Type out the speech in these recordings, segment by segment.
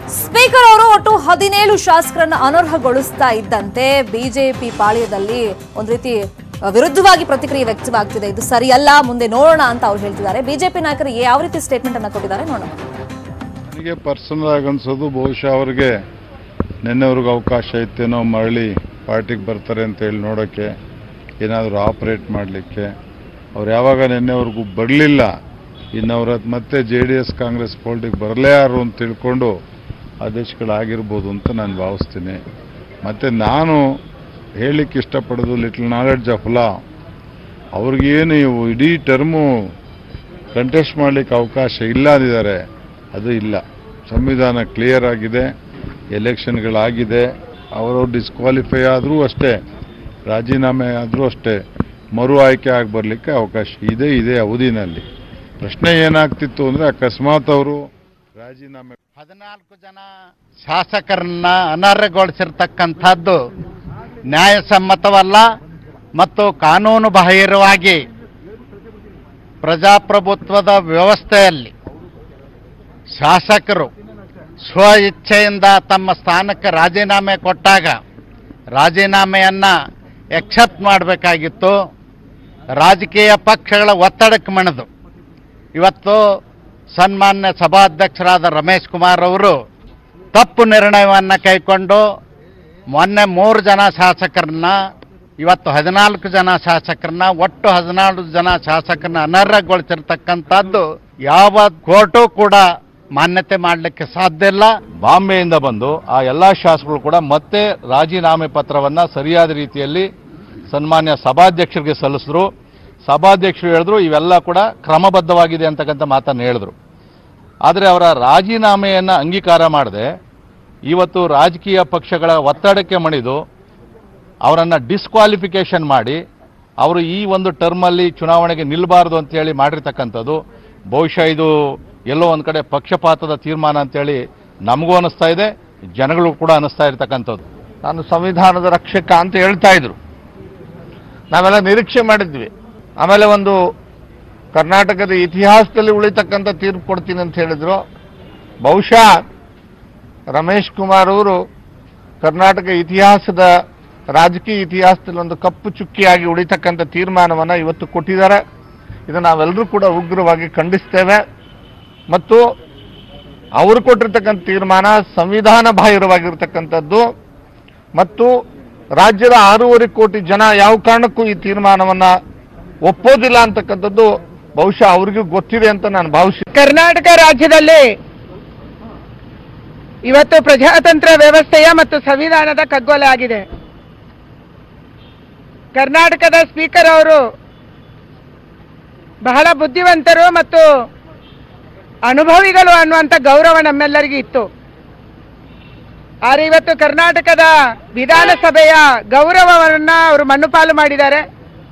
speaker ಅವರು ಒಟ್ಟು ಹದಿನೇಳು ಶಾಸಕರನ್ನ ಅನರ್ಹಗೊಳಿಸ್ತಾ ಇದ್ದಂತೆ ಬಿಜೆಪಿ ಪಾಳ್ಯದಲ್ಲಿ ಒಂದ್ ರೀತಿ ಅ, ವಿರುದ್ಧವಾಗಿ ಪ್ರತಿಕ್ರಿಯೆ ವ್ಯಕ್ತವಾಗ್ತಿದೆ ಇದು ಸರಿಯಲ್ಲ ಮುಂದೆ ನೋಡೋಣ ಅಂತ ಅವ್ರು ಹೇಳ್ತಿದ್ದಾರೆ ಬಿಜೆಪಿ ನಾಯಕರು ಯಾವ ರೀತಿ ಸ್ಟೇಟ್ಮೆಂಟ್ ಅನ್ನ ಕೊಟ್ಟಿದ್ದಾರೆ ನೋಡೋಣ ನನಗೆ ಪರ್ಸನಲ್ ಆಗಿ ಅನ್ಸೋದು ಬಹುಶಃ ಅವ್ರಿಗೆ ನಿನ್ನೆವ್ರಿಗೆ ಅವಕಾಶ ಇತ್ತೇನೋ ಮರಳಿ ಪಾರ್ಟಿಗೆ ಬರ್ತಾರೆ ಅಂತ ಹೇಳಿ ನೋಡೋಕ್ಕೆ ಏನಾದರೂ ಆಪ್ರೇಟ್ ಮಾಡಲಿಕ್ಕೆ ಅವ್ರು ಯಾವಾಗ ನಿನ್ನೆವರೆಗೂ ಬರಲಿಲ್ಲ ಇನ್ನು ಅವ್ರ ಮತ್ತೆ ಜೆ ಡಿ ಎಸ್ ಕಾಂಗ್ರೆಸ್ ಪಾರ್ಟಿಗೆ ಬರಲೇ ಯಾರು ಅಂತ ತಿಳ್ಕೊಂಡು ಆದೇಶಗಳಾಗಿರ್ಬೋದು ಅಂತ ನಾನು ಭಾವಿಸ್ತೀನಿ ಮತ್ತು ನಾನು ಹೇಳಲಿಕ್ಕೆ ಇಷ್ಟಪಡೋದು ಲಿಟ್ಲ್ ನಾಲೆಡ್ಜ್ ಆಫ್ ಲಾ ಅವ್ರಿಗೇನು ಇವು ಇಡೀ ಟರ್ಮು ಕಂಟೆಸ್ಟ್ ಮಾಡಲಿಕ್ಕೆ ಅವಕಾಶ ಇಲ್ಲ ಅಂದಿದ್ದಾರೆ ಅದು ಇಲ್ಲ ಸಂವಿಧಾನ ಕ್ಲಿಯರ್ ಆಗಿದೆ ಎಲೆಕ್ಷನ್ಗಳಾಗಿದೆ ಅವರು ಡಿಸ್ಕ್ವಾಲಿಫೈ ಆದರೂ ಅಷ್ಟೇ ರಾಜೀನಾಮೆ ಆದರೂ ಅಷ್ಟೇ ಮರು ಆಯ್ಕೆ ಆಗಿ ಬರಲಿಕ್ಕೆ ಅವಕಾಶ ಇದೆ ಇದೆ ಅವಧಿನಲ್ಲಿ ಪ್ರಶ್ನೆ ಏನಾಗ್ತಿತ್ತು ಅಂದರೆ ಅಕಸ್ಮಾತ್ ಅವರು ರಾಜೀನಾಮೆ ಹದಿನಾಲ್ಕು ಜನ ಶಾಸಕರನ್ನ ಅನರ್ಹಗೊಳಿಸಿರ್ತಕ್ಕಂಥದ್ದು ನ್ಯಾಯಸಮ್ಮತವಲ್ಲ ಮತ್ತು ಕಾನೂನು ಬಾಹಿರವಾಗಿ ಪ್ರಜಾಪ್ರಭುತ್ವದ ವ್ಯವಸ್ಥೆಯಲ್ಲಿ ಶಾಸಕರು ಸ್ವ ಇಚ್ಛೆಯಿಂದ ತಮ್ಮ ಸ್ಥಾನಕ್ಕೆ ರಾಜೀನಾಮೆ ಕೊಟ್ಟಾಗ ರಾಜೀನಾಮೆಯನ್ನು ಎಕ್ಸೆಪ್ಟ್ ಮಾಡಬೇಕಾಗಿತ್ತು ರಾಜಕೀಯ ಪಕ್ಷಗಳ ಒತ್ತಡಕ್ಕೆ ಮಣಿದು ಇವತ್ತು ಸನ್ಮಾನ್ಯ ಸಭಾಧ್ಯಕ್ಷರಾದ ರಮೇಶ್ ಕುಮಾರ್ ಅವರು ತಪ್ಪು ನಿರ್ಣಯವನ್ನು ಕೈಕೊಂಡು ಮೊನ್ನೆ ಮೂರು ಜನ ಶಾಸಕರನ್ನ ಇವತ್ತು ಹದಿನಾಲ್ಕು ಜನ ಶಾಸಕರನ್ನ ಒಟ್ಟು ಹದಿನಾಲ್ಕು ಜನ ಶಾಸಕರನ್ನ ಅನರ್ಹಗೊಳಿಸಿರ್ತಕ್ಕಂಥದ್ದು ಯಾವ ಕೋರ್ಟು ಕೂಡ ಮಾನ್ಯತೆ ಮಾಡಲಿಕ್ಕೆ ಸಾಧ್ಯ ಇಲ್ಲ ಬಾಂಬೆಯಿಂದ ಬಂದು ಆ ಎಲ್ಲ ಶಾಸಕರು ಕೂಡ ಮತ್ತೆ ರಾಜೀನಾಮೆ ಪತ್ರವನ್ನ ಸರಿಯಾದ ರೀತಿಯಲ್ಲಿ ಸನ್ಮಾನ್ಯ ಸಭಾಧ್ಯಕ್ಷರಿಗೆ ಸಲ್ಲಿಸಿದ್ರು ಸಭಾಧ್ಯಕ್ಷರು ಹೇಳಿದ್ರು ಇವೆಲ್ಲ ಕೂಡ ಕ್ರಮಬದ್ಧವಾಗಿದೆ ಅಂತಕ್ಕಂಥ ಮಾತನ್ನು ಹೇಳಿದ್ರು ಆದರೆ ಅವರ ರಾಜೀನಾಮೆಯನ್ನು ಅಂಗೀಕಾರ ಮಾಡದೆ ಇವತ್ತು ರಾಜಕೀಯ ಪಕ್ಷಗಳ ಒತ್ತಡಕ್ಕೆ ಮಣಿದು ಅವರನ್ನು ಡಿಸ್ಕ್ವಾಲಿಫಿಕೇಶನ್ ಮಾಡಿ ಅವರು ಈ ಒಂದು ಟರ್ಮಲ್ಲಿ ಚುನಾವಣೆಗೆ ನಿಲ್ಲಬಾರದು ಅಂತೇಳಿ ಮಾಡಿರ್ತಕ್ಕಂಥದ್ದು ಬಹುಶಃ ಇದು ಎಲ್ಲೋ ಒಂದು ಕಡೆ ಪಕ್ಷಪಾತದ ತೀರ್ಮಾನ ಅಂತೇಳಿ ನಮಗೂ ಅನಿಸ್ತಾ ಇದೆ ಜನಗಳು ಕೂಡ ಅನಿಸ್ತಾ ಇರ್ತಕ್ಕಂಥದ್ದು ನಾನು ಸಂವಿಧಾನದ ರಕ್ಷಕ ಅಂತ ಹೇಳ್ತಾ ಇದ್ರು ನಾವೆಲ್ಲ ನಿರೀಕ್ಷೆ ಮಾಡಿದ್ವಿ ಆಮೇಲೆ ಒಂದು ಕರ್ನಾಟಕದ ಇತಿಹಾಸದಲ್ಲಿ ಉಳಿತಕ್ಕಂಥ ತೀರ್ಪು ಕೊಡ್ತೀನಿ ಅಂತ ಹೇಳಿದ್ರು ಬಹುಶಃ ರಮೇಶ್ ಕುಮಾರ್ ಅವರು ಕರ್ನಾಟಕ ಇತಿಹಾಸದ ರಾಜಕೀಯ ಇತಿಹಾಸದಲ್ಲಿ ಒಂದು ಕಪ್ಪು ಚುಕ್ಕಿಯಾಗಿ ಉಳಿತಕ್ಕಂಥ ತೀರ್ಮಾನವನ್ನು ಇವತ್ತು ಕೊಟ್ಟಿದ್ದಾರೆ ಇದು ನಾವೆಲ್ಲರೂ ಕೂಡ ಉಗ್ರವಾಗಿ ಖಂಡಿಸ್ತೇವೆ ಮತ್ತು ಅವರು ಕೊಟ್ಟಿರ್ತಕ್ಕಂಥ ತೀರ್ಮಾನ ಸಂವಿಧಾನ ಬಾಹಿರವಾಗಿರ್ತಕ್ಕಂಥದ್ದು ಮತ್ತು ರಾಜ್ಯದ ಆರೂವರೆ ಕೋಟಿ ಜನ ಯಾವ ಕಾರಣಕ್ಕೂ ಈ ತೀರ್ಮಾನವನ್ನ ಒಪ್ಪೋದಿಲ್ಲ ಅಂತಕ್ಕಂಥದ್ದು ಬಹುಶಃ ಅವ್ರಿಗೂ ಗೊತ್ತಿದೆ ಅಂತ ನಾನು ಭಾವಿಸಿ ಕರ್ನಾಟಕ ರಾಜ್ಯದಲ್ಲಿ ಇವತ್ತು ಪ್ರಜಾತಂತ್ರ ವ್ಯವಸ್ಥೆಯ ಮತ್ತು ಸಂವಿಧಾನದ ಕಗ್ಗೊಲೆ ಆಗಿದೆ ಕರ್ನಾಟಕದ ಸ್ಪೀಕರ್ ಅವರು ಬಹಳ ಬುದ್ಧಿವಂತರು ಮತ್ತು ಅನುಭವಿಗಳು ಅನ್ನುವಂಥ ಗೌರವ ನಮ್ಮೆಲ್ಲರಿಗೂ ಇತ್ತು ಆದರೆ ಇವತ್ತು ಕರ್ನಾಟಕದ ವಿಧಾನಸಭೆಯ ಗೌರವವನ್ನು ಅವರು ಮಣ್ಣುಪಾಲು ಮಾಡಿದ್ದಾರೆ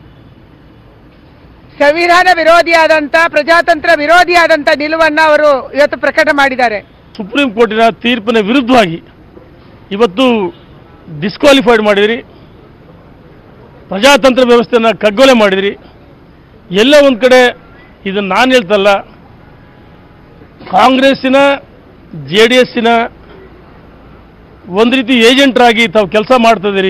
ಸಂವಿಧಾನ ವಿರೋಧಿಯಾದಂಥ ಪ್ರಜಾತಂತ್ರ ವಿರೋಧಿಯಾದಂಥ ನಿಲುವನ್ನು ಅವರು ಇವತ್ತು ಪ್ರಕಟ ಮಾಡಿದ್ದಾರೆ ಸುಪ್ರೀಂ ಕೋರ್ಟಿನ ತೀರ್ಪಿನ ವಿರುದ್ಧವಾಗಿ ಇವತ್ತು ಡಿಸ್ಕ್ವಾಲಿಫೈಡ್ ಮಾಡಿದಿರಿ ಪ್ರಜಾತಂತ್ರ ವ್ಯವಸ್ಥೆಯನ್ನು ಕಗ್ಗೊಲೆ ಮಾಡಿದಿರಿ ಎಲ್ಲ ಒಂದು ಕಡೆ ಇದನ್ನು ನಾನು ಹೇಳ್ತಲ್ಲ ಕಾಂಗ್ರೆಸ್ಸಿನ ಜೆ ಡಿ ಎಸ್ಸಿನ ಒಂದು ರೀತಿ ಏಜೆಂಟ್ರಾಗಿ ತಾವು ಕೆಲಸ ಮಾಡ್ತಿದ್ದೀರಿ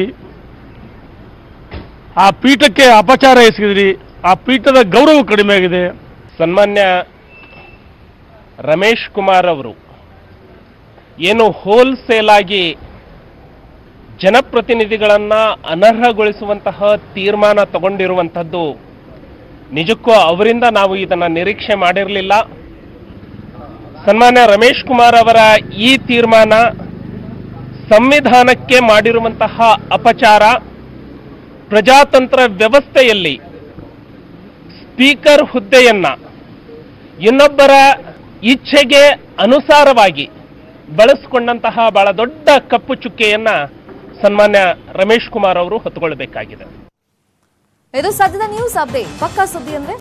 ಆ ಪೀಠಕ್ಕೆ ಅಪಚಾರ ಎಸಗಿದಿರಿ ಆ ಪೀಠದ ಗೌರವ ಕಡಿಮೆ ಆಗಿದೆ ಸನ್ಮಾನ್ಯ ರಮೇಶ್ ಕುಮಾರ್ ಅವರು ಏನು ಹೋಲ್ಸೇಲ್ ಆಗಿ ಜನಪ್ರತಿನಿಧಿಗಳನ್ನು ಅನರ್ಹಗೊಳಿಸುವಂತಹ ತೀರ್ಮಾನ ತಗೊಂಡಿರುವಂಥದ್ದು ನಿಜಕ್ಕೂ ಅವರಿಂದ ನಾವು ಇದನ್ನು ನಿರೀಕ್ಷೆ ಮಾಡಿರಲಿಲ್ಲ ಸನ್ಮಾನ್ಯ ರಮೇಶ್ ಕುಮಾರ್ ಅವರ ಈ ತೀರ್ಮಾನ ಸಂವಿಧಾನಕ್ಕೆ ಮಾಡಿರುವಂತಹ ಅಪಚಾರ ಪ್ರಜಾತಂತ್ರ ವ್ಯವಸ್ಥೆಯಲ್ಲಿ ಸ್ಪೀಕರ್ ಹುದ್ದೆಯನ್ನ ಇನ್ನೊಬ್ಬರ ಇಚ್ಛೆಗೆ ಅನುಸಾರವಾಗಿ ಬಳಸಿಕೊಂಡಂತಹ ಬಹಳ ದೊಡ್ಡ ಕಪ್ಪು ಚುಕ್ಕೆಯನ್ನ ಸನ್ಮಾನ್ಯ ರಮೇಶ್ ಕುಮಾರ್ ಅವರು ಹೊತ್ತುಕೊಳ್ಬೇಕಾಗಿದೆ ಇದು ಸದ್ಯದ ನ್ಯೂಸ್ ಅಪ್ಡೇಟ್ ಪಕ್ಕಾ ಸುದ್ದಿ ಅಂದ್ರೆ